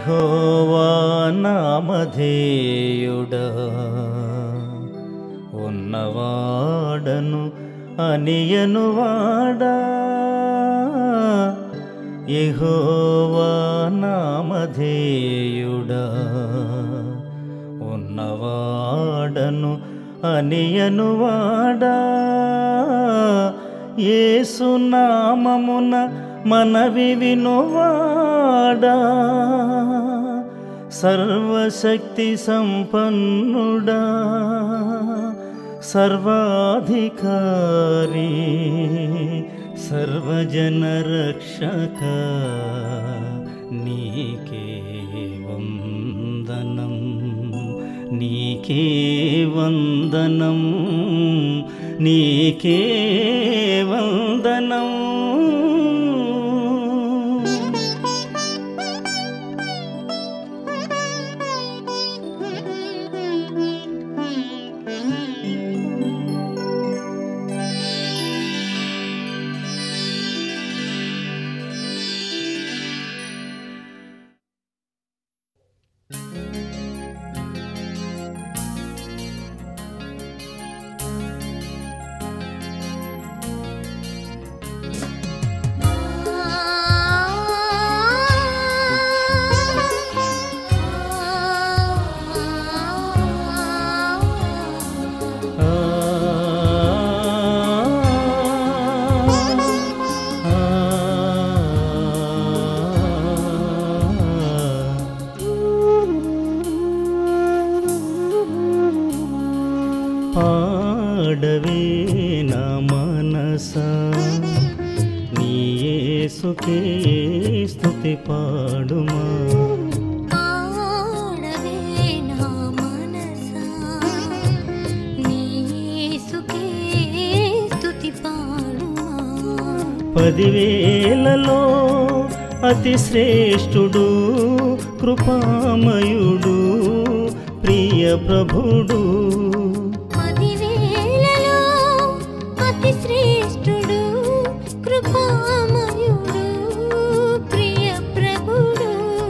యెహోవా నామధేయుడా ఉన్నవాడను అనియనువాడా యెహోవా నామధేయుడా ఉన్నవాడను అనియనువాడా ఏసునామమున మనవి వినువాడా సర్వశక్తి సంపన్నుడా సర్వాధికారి సర్వజన రక్షక నీకే వందనం నీకే వందనం నీకే వందనం ఆ పాడవే నా మనస నీ యేసుకే స్తుతి పాడుమా పాడవే నా మనసా నీ యేసుకే స్తుతి పాడుమా పదివేలలో అతి శ్రేష్ఠుడు కృపామయుడు ప్రియ ప్రభుడు పదివేలలో అతి శ్రేష్ఠుడు కృపామయుడు ప్రియ ప్రభుడు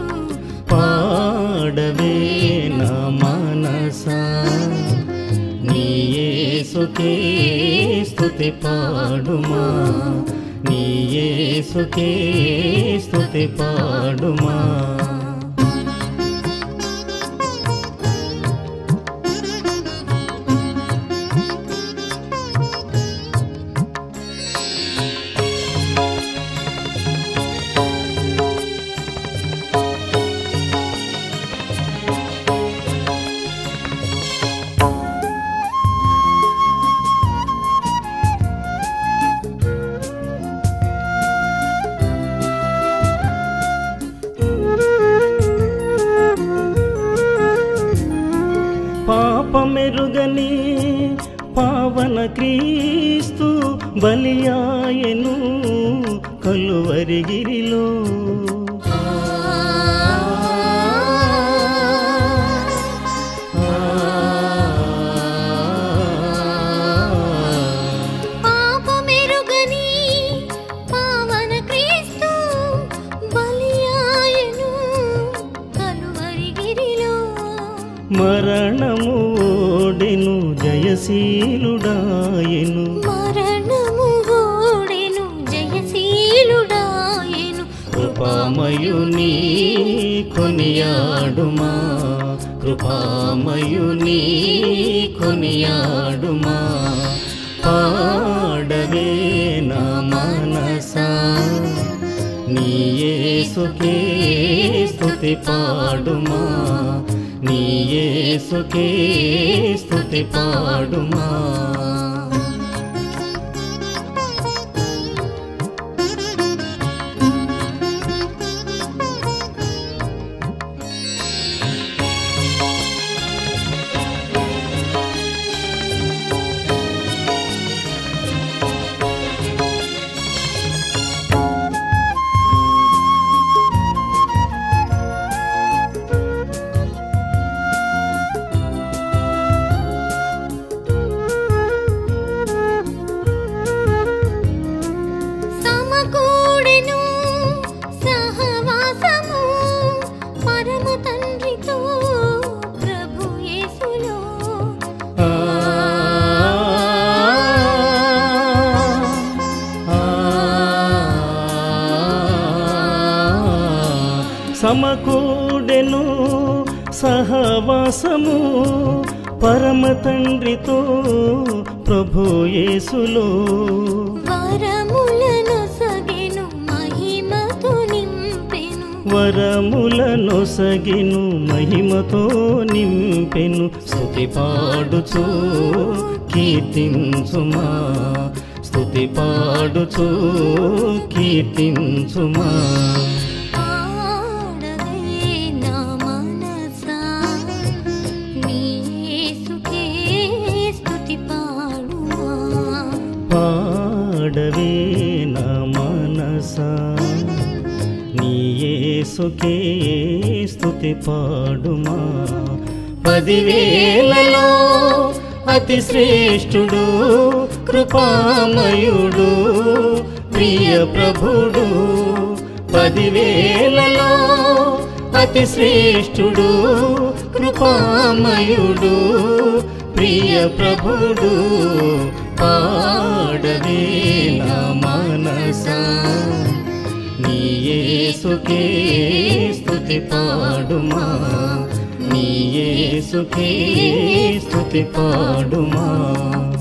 పాడవే నా మనస నీ యేసుకే స్తుతి పాడుమా నీ యేసుకే స్తుతి పాడుమా పాపమెరుగని పావన క్రీస్తు బలియాయను కలువరిగిరిలో పాపమెరుగని పావన క్రీస్తు బలియాయను కలువరిగిరిలో మరణము ఓడెను జయశీలుడాయను మరణము ఓడెను జయశీలుడాయెను కృపామయుని కొనియాడుమా కృపామయుని కొనియాడుమా పాడవే నా మనసా నీ యేసుకే స్తుతి పాడుమా నీ యేసుకే స్తుతి పాడుమా ఆ సహవాసము పరమ తండ్రితో ప్రభు యేసులో వరములను సగెను మహిమతో నింపెను వరములను సగిను మహిమతో నింపెను స్తుతి పాడుచు కీర్తించుమా స్తుతి పాడుచు కీర్తించుమా పాడవే నా మనసా నీ యేసుకే స్తుతి పాడుమా పాడవే నా మనసా నీ యేసుకే స్తుతి పాడుమా పదివేలలో అతి శ్రేష్ఠుడు కృపామయుడు ప్రియ ప్రభుడు పదివేలలో అతి శ్రేష్ఠుడు కృపామయుడు ప్రియ ప్రభుడు పాడవే నా మనసా నీ యేసుకే స్తుతి పాడుమా నీ యేసుకే స్తుతి పాడుమా